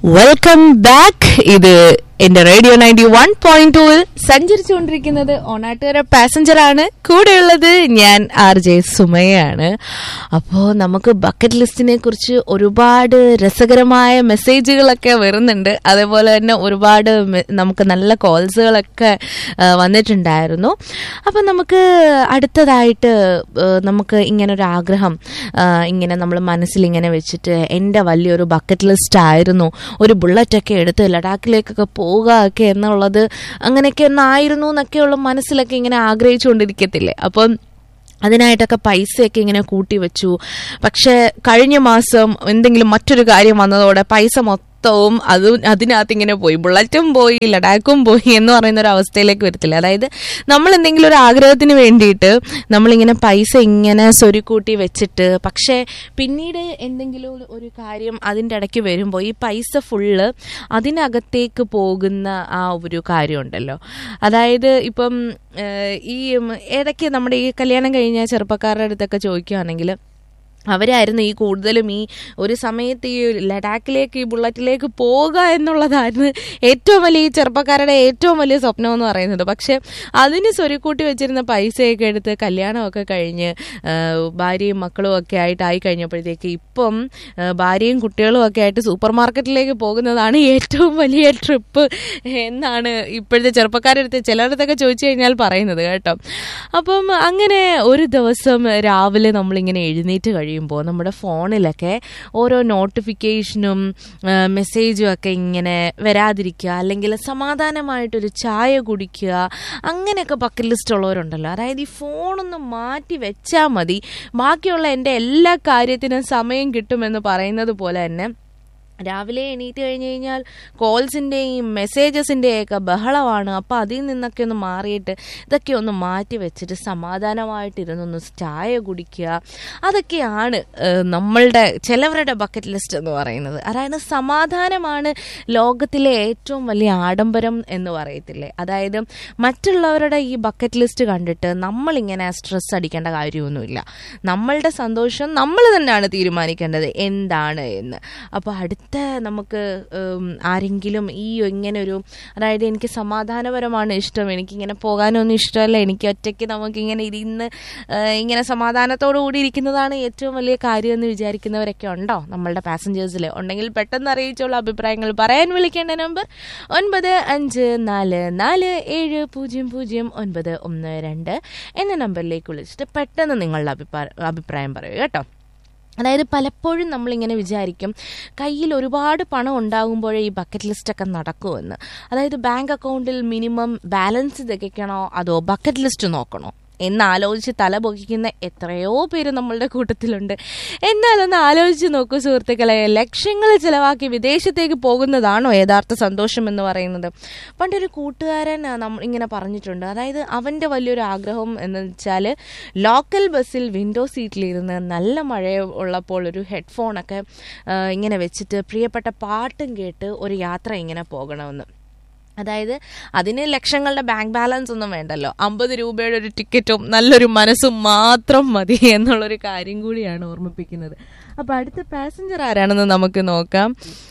Welcome back ഇത് എന്റെ radio ninety one point ടൂവിൽ സഞ്ചരിച്ചുകൊണ്ടിരിക്കുന്നത് ഓണാട്ടുകര പാസഞ്ചർ ആണ് കൂടെയുള്ളത് ഞാൻ ആർ ജെ സുമയാണ് അപ്പോൾ നമുക്ക് ബക്കറ്റ് ലിസ്റ്റിനെ കുറിച്ച് ഒരുപാട് രസകരമായ മെസ്സേജുകളൊക്കെ വരുന്നുണ്ട് അതേപോലെ തന്നെ ഒരുപാട് മെ- നമുക്ക് നല്ല കോൾസുകളൊക്കെ ആ, വന്നിട്ടുണ്ടായിരുന്നു അപ്പം നമുക്ക് അടുത്തതായിട്ട് ആ, നമുക്ക് ഇങ്ങനെ ഒരു ആഗ്രഹം ആ, ഇങ്ങനെ നമ്മൾ മനസ്സിൽ ഇങ്ങനെ വെച്ചിട്ട് എൻ്റെ വലിയൊരു ബക്കറ്റ് ലിസ്റ്റ് ആയിരുന്നു ഒരു ബുള്ളറ്റൊക്കെ എടുത്ത് ലഡാക്കിലേക്കൊക്കെ പോവുക ഒക്കെ എന്നുള്ളത് അങ്ങനെയൊക്കെ ഒന്നായിരുന്നു എന്നൊക്കെയുള്ള മനസ്സിലൊക്കെ ഇങ്ങനെ ആഗ്രഹിച്ചുകൊണ്ടിരിക്കത്തില്ലേ അപ്പം അതിനായിട്ടൊക്കെ പൈസയൊക്കെ ഇങ്ങനെ കൂട്ടി വെച്ചു പക്ഷെ കഴിഞ്ഞ മാസം എന്തെങ്കിലും മറ്റൊരു കാര്യം വന്നതോടെ പൈസ മൊത്തവും അത് അതിനകത്ത് ഇങ്ങനെ പോയി ബുള്ളറ്റും പോയി ലഡാക്കും പോയി എന്ന് പറയുന്ന ഒരു അവസ്ഥയിലേക്ക് വരത്തില്ല അതായത് നമ്മൾ എന്തെങ്കിലും ഒരു ആഗ്രഹത്തിന് വേണ്ടിയിട്ട് നമ്മളിങ്ങനെ പൈസ ഇങ്ങനെ സ്വരുക്കൂട്ടി വെച്ചിട്ട് പക്ഷേ പിന്നീട് എന്തെങ്കിലും ഒരു കാര്യം അതിൻ്റെ ഇടയ്ക്ക് വരുമ്പോൾ ഈ പൈസ ഫുള്ള് അതിനകത്തേക്ക് പോകുന്ന ആ ഒരു കാര്യമുണ്ടല്ലോ അതായത് ഇപ്പം ഏഹ്, ഈ ഉം, ഏതൊക്കെ നമ്മുടെ ഈ കല്യാണം കഴിഞ്ഞ ചെറുപ്പക്കാരുടെ അടുത്തൊക്കെ ചോദിക്കുകയാണെങ്കിൽ അവരായിരുന്നു ഈ കൂടുതലും ഈ ഒരു സമയത്ത് ഈ ലഡാക്കിലേക്ക് ഈ ബുള്ളറ്റിലേക്ക് പോവുക എന്നുള്ളതായിരുന്നു ഏറ്റവും വലിയ ഈ ചെറുപ്പക്കാരുടെ ഏറ്റവും വലിയ സ്വപ്നം എന്ന് പറയുന്നത് പക്ഷെ അതിന് സ്വരുക്കൂട്ടി വെച്ചിരുന്ന പൈസയൊക്കെ എടുത്ത് കല്യാണമൊക്കെ കഴിഞ്ഞ് ആ, ഭാര്യയും മക്കളും ഒക്കെ ആയിട്ടായി കഴിഞ്ഞപ്പോഴത്തേക്ക് ഇപ്പം ആ, ഭാര്യയും കുട്ടികളും ഒക്കെ ആയിട്ട് സൂപ്പർ മാർക്കറ്റിലേക്ക് പോകുന്നതാണ് ഏറ്റവും വലിയ ട്രിപ്പ് എന്നാണ് ഇപ്പോഴത്തെ ചെറുപ്പക്കാരടുത്ത് ചിലരടുത്തൊക്കെ ചോദിച്ചു കഴിഞ്ഞാൽ പറയുന്നത് കേട്ടോ അപ്പം അങ്ങനെ ഒരു ദിവസം രാവിലെ നമ്മളിങ്ങനെ എഴുന്നേറ്റ് കഴിയുമ്പോൾ നമ്മുടെ ഫോണിലൊക്കെ ഓരോ നോട്ടിഫിക്കേഷനും മെസ്സേജും ഒക്കെ ഇങ്ങനെ വരാതിരിക്കുക അല്ലെങ്കിൽ സമാധാനമായിട്ടൊരു ചായ കുടിക്കുക അങ്ങനെയൊക്കെ ബക്കറ്റ് ലിസ്റ്റ് ഉള്ളവരുണ്ടല്ലോ അതായത് ഈ ഫോണൊന്ന് മാറ്റി വെച്ചാൽ മതി ബാക്കിയുള്ള എൻ്റെ എല്ലാ കാര്യത്തിനും സമയം കിട്ടുമെന്ന് പറയുന്നത് പോലെ തന്നെ രാവിലെ എണീറ്റ് കഴിഞ്ഞ് കഴിഞ്ഞാൽ കോൾസിൻ്റെയും മെസ്സേജസിൻ്റെയൊക്കെ ബഹളമാണ് അപ്പോൾ അതിൽ നിന്നൊക്കെ ഒന്ന് മാറിയിട്ട് ഇതൊക്കെ ഒന്ന് മാറ്റി വെച്ചിട്ട് സമാധാനമായിട്ടിരുന്നൊന്ന് ചായ കുടിക്കുക അതൊക്കെയാണ് ഏഹ്, നമ്മളുടെ ചിലവരുടെ ബക്കറ്റ് ലിസ്റ്റ് എന്ന് പറയുന്നത് അതായത് സമാധാനമാണ് ലോകത്തിലെ ഏറ്റവും വലിയ ആഡംബരം എന്ന് പറയത്തില്ലേ അതായത് മറ്റുള്ളവരുടെ ഈ ബക്കറ്റ് ലിസ്റ്റ് കണ്ടിട്ട് നമ്മളിങ്ങനെ സ്ട്രെസ് അടിക്കേണ്ട കാര്യമൊന്നുമില്ല നമ്മളുടെ സന്തോഷം നമ്മൾ തന്നെയാണ് തീരുമാനിക്കേണ്ടത് എന്താണ് എന്ന് അപ്പോൾ അടുത്ത നമുക്ക് ഉം, ആരെങ്കിലും ഈ ഇങ്ങനെ ഒരു അതായത് എനിക്ക് സമാധാനപരമാണ് ഇഷ്ടം എനിക്കിങ്ങനെ പോകാനൊന്നും ഇഷ്ടമല്ല എനിക്ക് ഒറ്റയ്ക്ക് നമുക്കിങ്ങനെ ഇരുന്ന് ഏഹ്, ഇങ്ങനെ സമാധാനത്തോടു കൂടി ഇരിക്കുന്നതാണ് ഏറ്റവും വലിയ കാര്യം എന്ന് വിചാരിക്കുന്നവരൊക്കെ ഉണ്ടോ നമ്മളുടെ പാസഞ്ചേഴ്സിൽ ഉണ്ടെങ്കിൽ പെട്ടെന്ന് അറിയിച്ചുള്ള അഭിപ്രായങ്ങൾ പറയാൻ വിളിക്കേണ്ട നമ്പർ ഒൻപത് അഞ്ച് നാല് നാല് ഏഴ് പൂജ്യം പൂജ്യം ഒൻപത് ഒന്ന് രണ്ട് എന്ന നമ്പറിലേക്ക് വിളിച്ചിട്ട് പെട്ടെന്ന് നിങ്ങളുടെ അഭിപ്രായം അഭിപ്രായം പറയൂ കേട്ടോ അതായത് പലപ്പോഴും നമ്മളിങ്ങനെ വിചാരിക്കും കയ്യിൽ ഒരുപാട് പണം ഉണ്ടാകുമ്പോഴേ ഈ ബക്കറ്റ് ലിസ്റ്റൊക്കെ നടക്കുമെന്ന് അതായത് ബാങ്ക് അക്കൗണ്ടിൽ മിനിമം ബാലൻസ് തികയ്ക്കണോ അതോ ബക്കറ്റ് ലിസ്റ്റ് നോക്കണോ എന്നാലോചിച്ച് തല പൊക്കിക്കുന്ന എത്രയോ പേര് നമ്മളുടെ കൂട്ടത്തിലുണ്ട് എന്നാലൊന്ന് ആലോചിച്ച് നോക്കൂ സുഹൃത്തുക്കളെ ലക്ഷങ്ങൾ ചിലവാക്കി വിദേശത്തേക്ക് പോകുന്നതാണോ യഥാർത്ഥ സന്തോഷം എന്ന് പറയുന്നത് പണ്ടൊരു കൂട്ടുകാരൻ ആ, നമ്മ ഇങ്ങനെ പറഞ്ഞിട്ടുണ്ട് അതായത് അവൻ്റെ വലിയൊരു ആഗ്രഹം എന്ന് വെച്ചാൽ ലോക്കൽ ബസ്സിൽ വിൻഡോ സീറ്റിലിരുന്ന് നല്ല മഴ ഉള്ളപ്പോൾ ഒരു ഹെഡ്ഫോണൊക്കെ ആ, ഇങ്ങനെ വെച്ചിട്ട് പ്രിയപ്പെട്ട പാട്ടും കേട്ട് ഒരു യാത്ര ഇങ്ങനെ പോകണമെന്ന് അതായത് അതിന് ലക്ഷങ്ങളുടെ ബാങ്ക് ബാലൻസ് ഒന്നും വേണ്ടല്ലോ അമ്പത് രൂപയുടെ ഒരു ടിക്കറ്റും നല്ലൊരു മനസ്സും മാത്രം മതി എന്നുള്ളൊരു കാര്യം കൂടിയാണ് ഓർമ്മിപ്പിക്കുന്നത് അപ്പൊ അടുത്ത പാസഞ്ചർ ആരാണെന്ന് നമുക്ക് നോക്കാം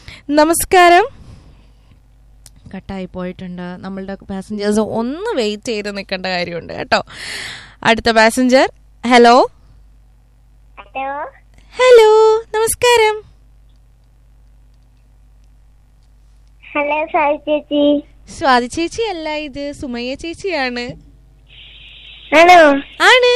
നമസ്കാരം കട്ടായി പോയിട്ടുണ്ട് നമ്മളുടെ പാസഞ്ചേഴ്സ് ഒന്ന് വെയിറ്റ് ചെയ്ത് നിൽക്കേണ്ട കാര്യമുണ്ട് കേട്ടോ അടുത്ത പാസഞ്ചർ ഹലോ ഹലോ ഹലോ നമസ്കാരം ഹലോ സായി ചേച്ചി സ്വാതി ചേച്ചി അല്ല ഇത് സുമയ്യ ചേച്ചിയാണ് ആണോ ആണ്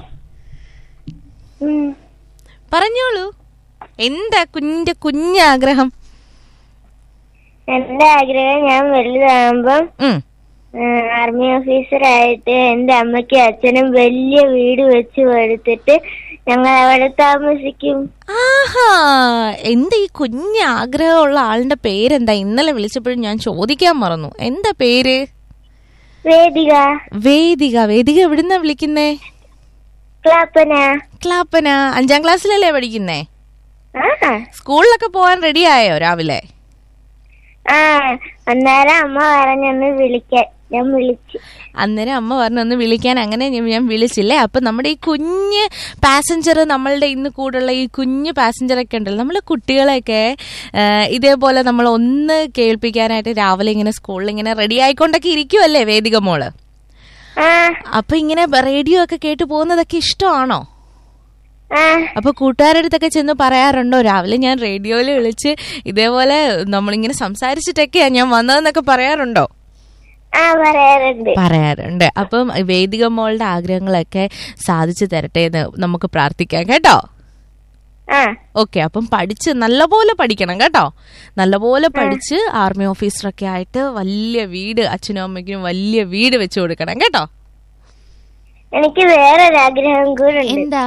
ഉം. പറഞ്ഞോളൂ എന്താ കുഞ്ഞിന്റെ കുഞ്ഞാഗ്രഹം എന്റെ ആഗ്രഹം ഞാൻ വലുതാകുമ്പം ഉം. ആർമി ഓഫീസറായിട്ട് എന്റെ അമ്മയ്ക്കും അച്ഛനും വലിയ വീട് വെച്ച് കൊടുത്തിട്ട് ഞങ്ങൾ അവിടെ താമസിക്കും ആഹാ എന്താ ഈ കുഞ്ഞ് ആഗ്രഹമുള്ള ആളിന്റെ പേരെന്താ ഇന്നലെ വിളിച്ചപ്പോഴും ഞാൻ ചോദിക്കാൻ മറന്നു എന്താ പേര് വേദിക വേദിക വേദിക എവിടുന്നാ വിളിക്കുന്നേ ക്ലാപ്പന ക്ലാപ്പന അഞ്ചാം ക്ലാസ്സിലല്ലേ പഠിക്കുന്നേ ആ സ്കൂളിലൊക്കെ പോകാൻ റെഡി ആയോ രാവിലെ ആ അന്നേരം അമ്മ പറഞ്ഞൊന്ന് വിളിക്കാൻ ഞാൻ വിളിച്ചു അന്നേരം അമ്മ പറഞ്ഞു ഒന്ന് വിളിക്കാൻ അങ്ങനെ ഞാൻ- ഞാൻ വിളിച്ചില്ലേ അപ്പൊ നമ്മുടെ ഈ കുഞ്ഞ് പാസഞ്ചർ നമ്മളുടെ ഇന്ന് കൂടുള്ള ഈ കുഞ്ഞ് പാസഞ്ചറൊക്കെ ഉണ്ടല്ലോ നമ്മൾ കുട്ടികളെയൊക്കെ ആ, ഇതേപോലെ നമ്മൾ ഒന്ന് കേൾപ്പിക്കാനായിട്ട് രാവിലെ ഇങ്ങനെ സ്കൂളിൽ ഇങ്ങനെ റെഡി ആയിക്കൊണ്ടൊക്കെ ഇരിക്കുമല്ലേ വേദിക മോള് ആ അപ്പൊ ഇങ്ങനെ റേഡിയോ ഒക്കെ കേട്ട് പോകുന്നതൊക്കെ ഇഷ്ടമാണോ ആ അപ്പൊ കൂട്ടുകാരുടെ അടുത്തൊക്കെ ചെന്ന് പറയാറുണ്ടോ രാവിലെ ഞാൻ റേഡിയോയിൽ വിളിച്ച് ഇതേപോലെ നമ്മളിങ്ങനെ സംസാരിച്ചിട്ടൊക്കെയാ ഞാൻ വന്നതെന്നൊക്കെ പറയാറുണ്ടോ ആ പറയാറുണ്ട് പറയാറുണ്ട് അപ്പം വേദിക മോളുടെ ആഗ്രഹങ്ങളൊക്കെ സാധിച്ചു തരട്ടെ എന്ന് നമുക്ക് പ്രാർത്ഥിക്കാം കേട്ടോ ആ ഓക്കെ അപ്പം പഠിച്ച് നല്ലപോലെ പഠിക്കണം കേട്ടോ നല്ലപോലെ പഠിച്ച് ആർമി ഓഫീസറൊക്കെ ആയിട്ട് വലിയ വീട് അച്ഛനും അമ്മയ്ക്കും വലിയ വീട് വെച്ച് കൊടുക്കണം കേട്ടോ എനിക്ക് വേറൊരാഗ്രഹം കൂടെ ഉണ്ട് എന്താ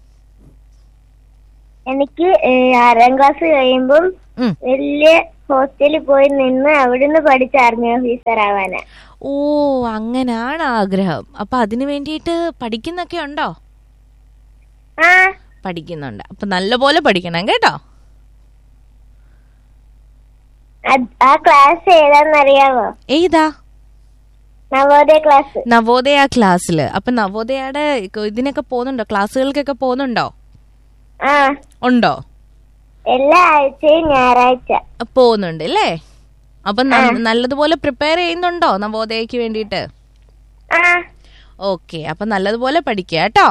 എനിക്ക് ഏ, ആറാം ക്ലാസ് കഴിയുമ്പം ഉം. വലിയ ഹോസ്റ്റലിൽ പോയി നിന്ന് അവിടുന്ന് പഠിച്ച ആർമി ഓഫീസർ ആവാനാ ഓ അങ്ങനാണ് ആഗ്രഹം അപ്പൊ അതിനു വേണ്ടിയിട്ട് പഠിക്കുന്നൊക്കെ ഉണ്ടോ ആ പഠിക്കുന്നുണ്ട് അപ്പൊ നല്ലപോലെ പഠിക്കണം കേട്ടോ അത്- ആ ക്ലാസ് ഏതാന്നറിയാമോ ഏതാ നവോദയ ക്ലാസ് നവോദയ ക്ലാസ്സില് അപ്പൊ നവോദയയുടെ ഇതിനൊക്കെ പോകുന്നുണ്ടോ ക്ലാസ്സുകൾക്കൊക്കെ പോകുന്നുണ്ടോ ആ ഉണ്ടോ എല്ലാ ആഴ്ചയും ഞായറാഴ്ച പോകുന്നുണ്ട് അല്ലേ അപ്പൊ ന- നല്ലതുപോലെ പ്രിപ്പയർ ചെയ്യുന്നുണ്ടോ നവോദയക്ക് വേണ്ടിയിട്ട് ആ ഓക്കെ അപ്പൊ നല്ലതുപോലെ പഠിക്കുക കേട്ടോ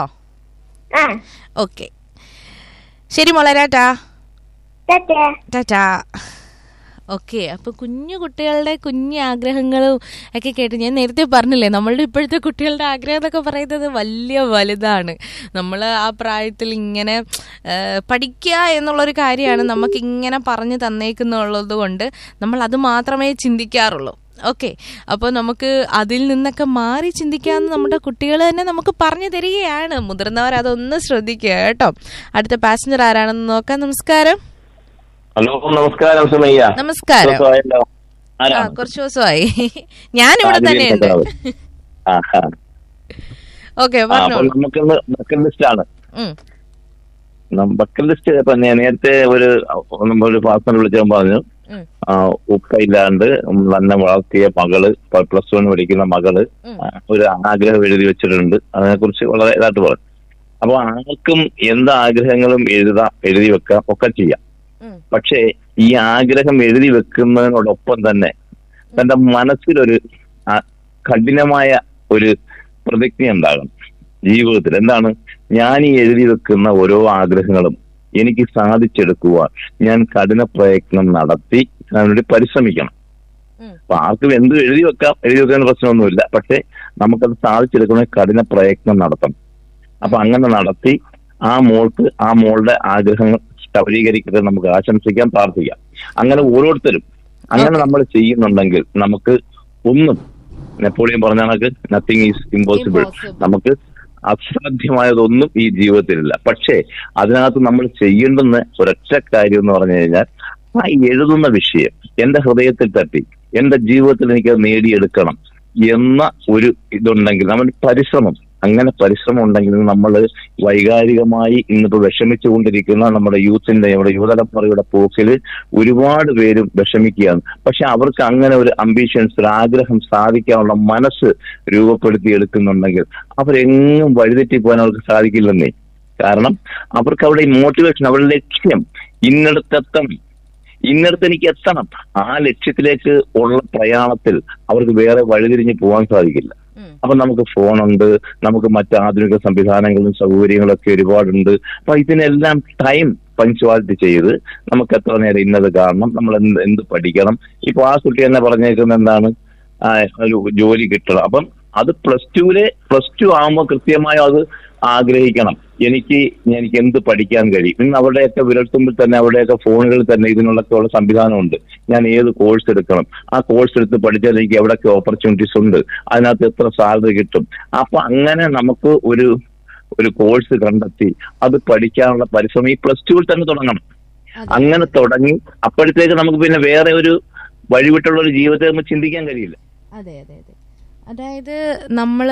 ആ ഓക്കെ ശരി മോളരാട്ടാ ടാറ്റാ ടാറ്റാ ഓക്കെ അപ്പൊ കുഞ്ഞു കുട്ടികളുടെ കുഞ്ഞു ആഗ്രഹങ്ങളും ഒക്കെ കേട്ട് ഞാൻ നേരത്തെ പറഞ്ഞില്ലേ നമ്മളുടെ ഇപ്പോഴത്തെ കുട്ടികളുടെ ആഗ്രഹം എന്നൊക്കെ പറയുന്നത് വലിയ വലുതാണ് നമ്മൾ ആ പ്രായത്തിൽ ഇങ്ങനെ ആ, പഠിക്കുക എന്നുള്ളൊരു കാര്യമാണ് നമുക്ക് ഇങ്ങനെ പറഞ്ഞു തന്നേക്കുന്നുള്ളത് കൊണ്ട് നമ്മൾ അത് മാത്രമേ ചിന്തിക്കാറുള്ളൂ ഓക്കെ അപ്പോൾ നമുക്ക് അതിൽ നിന്നൊക്കെ മാറി ചിന്തിക്കാമെന്ന് നമ്മുടെ കുട്ടികൾ തന്നെ നമുക്ക് പറഞ്ഞു തരികയാണ് മുതിർന്നവർ അതൊന്ന് ശ്രദ്ധിക്കുക കേട്ടോ അടുത്ത പാസഞ്ചർ ആരാണെന്ന് നോക്കാം നമസ്കാരം ഹലോ നമസ്കാരം സുമയ്യ നമസ്കാരം ദിവസമായല്ലോ. ആ ആരാണ്? കുറച്ച് ദിവസമായി ഞാനിവിടെ ആതിരയിൽ തന്നെയുണ്ട് പത്രാവ്. ആ, ആ. ഓക്കെ ആ, അപ്പൊ പറഞ്ഞോളൂ നമുക്കിന്ന് ബക്കറ്റ് ലിസ്റ്റ് ആണ് ഉം, ബക്കറ്റ് ലിസ്റ്റ് ഇപ്പൊ ഞാൻ നേരത്തെ ഒരു നമ്മൾ ഒരു പാർസൺ വിളിച്ചാൽ പറഞ്ഞു ഉം, ആ, ഉപ്പ ഇല്ലാണ്ട് തന്നെ വളർത്തിയ മകള് പ്ലസ് വൺ പഠിക്കുന്ന മകള് ഉം. ആ, ഒരു ആഗ്രഹം എഴുതി വെച്ചിട്ടുണ്ട് അതിനെ കുറിച്ച് വളരെ ഇതായിട്ട് പറഞ്ഞു അപ്പൊ ആർക്കും എന്ത് ആഗ്രഹങ്ങളും എഴുതാം എഴുതി വെക്കാം ഒക്കെ ചെയ്യാം ഉം, പക്ഷേ ഈ ആഗ്രഹം എഴുതി വെക്കുന്നതിനോടൊപ്പം തന്നെ തന്റെ മനസ്സിലൊരു ആ, കഠിനമായ ഒരു പ്രതിജ്ഞ ഉണ്ടാകണം ജീവിതത്തിൽ എന്താണ് ഞാൻ ഈ എഴുതി വെക്കുന്ന ഓരോ ആഗ്രഹങ്ങളും എനിക്ക് സാധിച്ചെടുക്കുവാൻ ഞാൻ കഠിന പ്രയത്നം നടത്തി അതിനുവേണ്ടി പരിശ്രമിക്കണം ഉം. അപ്പൊ ആർക്കും എന്ത് എഴുതി വെക്കാം എഴുതി വെക്കാൻ പ്രശ്നമൊന്നുമില്ല പക്ഷെ നമുക്കത് സാധിച്ചെടുക്കുന്ന കഠിന പ്രയത്നം നടത്തണം അപ്പൊ അങ്ങനെ നടത്തി ആ മോൾക്ക് ആ മോളുടെ ആഗ്രഹങ്ങൾ സൗരീകരിക്കട്ടെ നമുക്ക് ആശംസിക്കാം പ്രാർത്ഥിക്കാം അങ്ങനെ ഓരോരുത്തരും അങ്ങനെ നമ്മൾ ചെയ്യുന്നുണ്ടെങ്കിൽ നമുക്ക് ഒന്നും നെപ്പോളിയൻ പറഞ്ഞ കണക്ക് നത്തിങ് ഈസ് ഇമ്പോസിബിൾ Impossible. നമുക്ക് അസാധ്യമായതൊന്നും ഈ ജീവിതത്തിലില്ല പക്ഷേ അതിനകത്ത് നമ്മൾ ചെയ്യേണ്ടുന്ന ഒരൊറ്റ കാര്യം എന്ന് പറഞ്ഞു കഴിഞ്ഞാൽ ആ എഴുതുന്ന വിഷയം എന്റെ ഹൃദയത്തിൽ തട്ടി എന്റെ ജീവിതത്തിൽ എനിക്ക് അത് നേടിയെടുക്കണം എന്ന ഒരു ഇതുണ്ടെങ്കിൽ നമ്മുടെ പരിശ്രമം അങ്ങനെ പരിശ്രമം ഉണ്ടെങ്കിൽ നമ്മൾ വൈകാരികമായി ഇന്നിപ്പോ വിഷമിച്ചുകൊണ്ടിരിക്കുന്ന നമ്മുടെ യൂത്തിന്റെ നമ്മുടെ യുവതലമുറയുടെ പോക്കിൽ ഒരുപാട് പേരും വിഷമിക്കുകയാണ് പക്ഷെ അവർക്ക് അങ്ങനെ ഒരു അംബീഷൻസ് ഒരു ആഗ്രഹം സാധിക്കാനുള്ള മനസ്സ് രൂപപ്പെടുത്തി എടുക്കുന്നുണ്ടെങ്കിൽ അവരെങ്ങും വഴിതെറ്റി പോകാൻ അവർക്ക് സാധിക്കില്ലെന്നേ കാരണം അവർക്ക് അവിടെ മോട്ടിവേഷൻ അവരുടെ ലക്ഷ്യം ഇന്നടത്തെത്തണം ഇന്നടത്ത് എനിക്ക് എത്തണം ആ ലക്ഷ്യത്തിലേക്ക് ഉള്ള പ്രയാണത്തിൽ അവർക്ക് വേറെ വഴിതിരിഞ്ഞ് പോകാൻ സാധിക്കില്ല ഉം. അപ്പൊ നമുക്ക് ഫോണുണ്ട് നമുക്ക് മറ്റ് ആധുനിക സംവിധാനങ്ങളും സൗകര്യങ്ങളും ഒക്കെ ഒരുപാടുണ്ട് അപ്പൊ ഇതിനെല്ലാം ടൈം പങ്ക്ച്വാലിറ്റി ചെയ്ത് നമുക്ക് എത്ര നേരം ഇന്നത് കാണണം നമ്മൾ എന്ത് എന്ത് പഠിക്കണം ഇപ്പൊ ആ കുട്ടി തന്നെ പറഞ്ഞേക്കുന്നത് എന്താണ് ആ, ഒരു ജോലി കിട്ടണം അപ്പം അത് പ്ലസ് ടുവിലെ പ്ലസ് ടു ആകുമ്പോൾ കൃത്യമായി അത് ആഗ്രഹിക്കണം എനിക്ക് എനിക്ക് എന്ത് പഠിക്കാൻ കഴിയും ഇന്ന് അവിടെയൊക്കെ വിരൽത്തുമ്പിൽ തന്നെ അവിടെയൊക്കെ ഫോണുകളിൽ തന്നെ ഇതിനുള്ളൊക്കെ ഉള്ള സംവിധാനമുണ്ട് ഞാൻ ഏത് കോഴ്സ് എടുക്കണം ആ കോഴ്സ് എടുത്ത് പഠിച്ചാൽ എനിക്ക് എവിടെയൊക്കെ ഓപ്പർച്യൂണിറ്റീസ് ഉണ്ട് അതിനകത്ത് എത്ര സാലറി കിട്ടും അപ്പൊ അങ്ങനെ നമുക്ക് ഒരു ഒരു കോഴ്സ് കണ്ടെത്തി അത് പഠിക്കാനുള്ള പരിശ്രമം ഈ പ്ലസ് ടുവിൽ തന്നെ തുടങ്ങണം അങ്ങനെ തുടങ്ങി അപ്പോഴത്തേക്ക് നമുക്ക് പിന്നെ വേറെ ഒരു വഴിവിട്ടുള്ള ഒരു ജീവിതത്തെ നമുക്ക് ചിന്തിക്കാൻ കഴിയില്ല അതെ അതെ അതെ അതായത് നമ്മൾ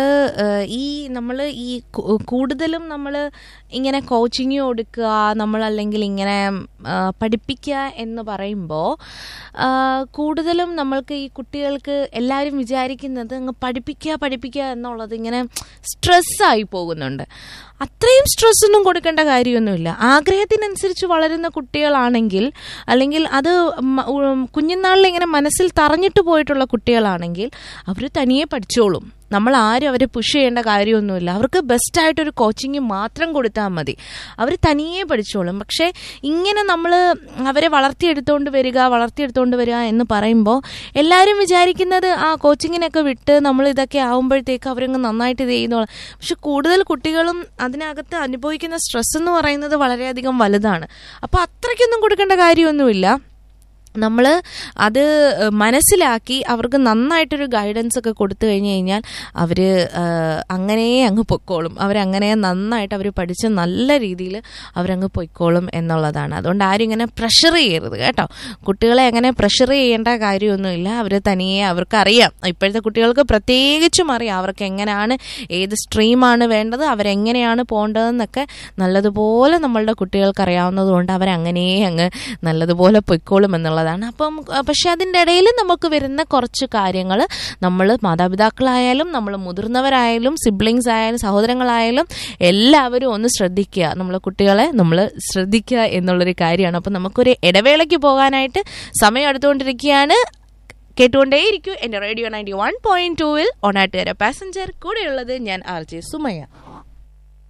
ഈ നമ്മൾ ഈ കു- കൂടുതലും നമ്മൾ ഇങ്ങനെ കോച്ചിങ് കൊടുക്കുക നമ്മൾ അല്ലെങ്കിൽ ഇങ്ങനെ ആ, പഠിപ്പിക്കുക എന്ന് പറയുമ്പോൾ കൂടുതലും നമ്മൾക്ക് ഈ കുട്ടികൾക്ക് എല്ലാവരും വിചാരിക്കുന്നത് അങ്ങ് പഠിപ്പിക്കുക പഠിപ്പിക്കുക എന്നുള്ളത് ഇങ്ങനെ സ്ട്രെസ്സായി പോകുന്നുണ്ട് അത്രയും സ്ട്രെസ് ഒന്നും കൊടുക്കേണ്ട കാര്യമൊന്നുമില്ല ആഗ്രഹത്തിനനുസരിച്ച് വളരുന്ന കുട്ടികളാണെങ്കിൽ അല്ലെങ്കിൽ അത് മ- ഉം, കുഞ്ഞുനാളിൽ ഇങ്ങനെ മനസ്സിൽ തറഞ്ഞിട്ട് പോയിട്ടുള്ള കുട്ടികളാണെങ്കിൽ അവർ തനിയെ പഠിച്ചോളും നമ്മൾ ആരും അവരെ പുഷ് ചെയ്യേണ്ട കാര്യമൊന്നുമില്ല അവർക്ക് ബെസ്റ്റായിട്ടൊരു കോച്ചിങ് മാത്രം കൊടുത്താൽ മതി അവർ തനിയെ പഠിച്ചോളും പക്ഷേ ഇങ്ങനെ നമ്മൾ അവരെ വളർത്തിയെടുത്തുകൊണ്ട് വരിക വളർത്തിയെടുത്തുകൊണ്ട് വരിക എന്ന് പറയുമ്പോൾ എല്ലാവരും വിചാരിക്കുന്നത് ആ കോച്ചിങ്ങിനൊക്കെ വിട്ട് നമ്മൾ ഇതൊക്കെ ആകുമ്പോഴത്തേക്ക് അവരങ്ങ് നന്നായിട്ട് ഇത് ചെയ്യുന്നോളാം പക്ഷെ കൂടുതൽ കുട്ടികളും അതിനകത്ത് അനുഭവിക്കുന്ന സ്ട്രെസ് എന്ന് പറയുന്നത് വളരെയധികം വലുതാണ് അപ്പോൾ അത്രയ്ക്കൊന്നും കൊടുക്കേണ്ട കാര്യമൊന്നുമില്ല നമ്മൾ അത് മനസ്സിലാക്കി അവർക്ക് നന്നായിട്ടൊരു ഗൈഡൻസ് ഒക്കെ കൊടുത്തു കഴിഞ്ഞ് കഴിഞ്ഞാൽ അവർ അങ്ങനെ അങ്ങ് പൊയ്ക്കോളും അവരങ്ങനെ നന്നായിട്ട് അവർ പഠിച്ച് നല്ല രീതിയിൽ അവരങ്ങ് പൊയ്ക്കോളും എന്നുള്ളതാണ് അതുകൊണ്ട് ആരും ഇങ്ങനെ പ്രഷർ ചെയ്യരുത് കേട്ടോ കുട്ടികളെ അങ്ങനെ പ്രഷർ ചെയ്യേണ്ട കാര്യമൊന്നുമില്ല അവർ തനിയെ അവർക്കറിയാം ഇപ്പോഴത്തെ കുട്ടികൾക്ക് പ്രത്യേകിച്ചും അറിയാം അവർക്ക് എങ്ങനെയാണ് ഏത് സ്ട്രീമാണ് വേണ്ടത് അവരെങ്ങനെയാണ് പോകേണ്ടതെന്നൊക്കെ നല്ലതുപോലെ നമ്മളുടെ കുട്ടികൾക്ക് അറിയാവുന്നതുകൊണ്ട് അവരങ്ങനെ അങ്ങ് നല്ലതുപോലെ പൊയ്ക്കോളും എന്നുള്ളതാണ് അപ്പം അഹ് പക്ഷെ അതിൻ്റെ ഇടയിൽ നമുക്ക് വരുന്ന കുറച്ച് കാര്യങ്ങൾ നമ്മൾ മാതാപിതാക്കളായാലും നമ്മൾ മുതിർന്നവരായാലും സിബ്ലിങ്സ് ആയാലും സഹോദരങ്ങളായാലും എല്ലാവരും ഒന്ന് ശ്രദ്ധിക്കുക നമ്മൾ കുട്ടികളെ നമ്മൾ ശ്രദ്ധിക്കുക എന്നുള്ളൊരു കാര്യമാണ് അപ്പം നമുക്കൊരു ഇടവേളയ്ക്ക് പോകാനായിട്ട് സമയം എടുത്തുകൊണ്ടിരിക്കുകയാണ് കേട്ടുകൊണ്ടേയിരിക്കും എൻ്റെ റേഡിയോ നയൻറ്റി വൺ പോയിന്റ് ടൂവിൽ ഒണാട്ടുകര പാസഞ്ചർ കൂടെയുള്ളത് ഞാൻ ആർ ജെ സുമയ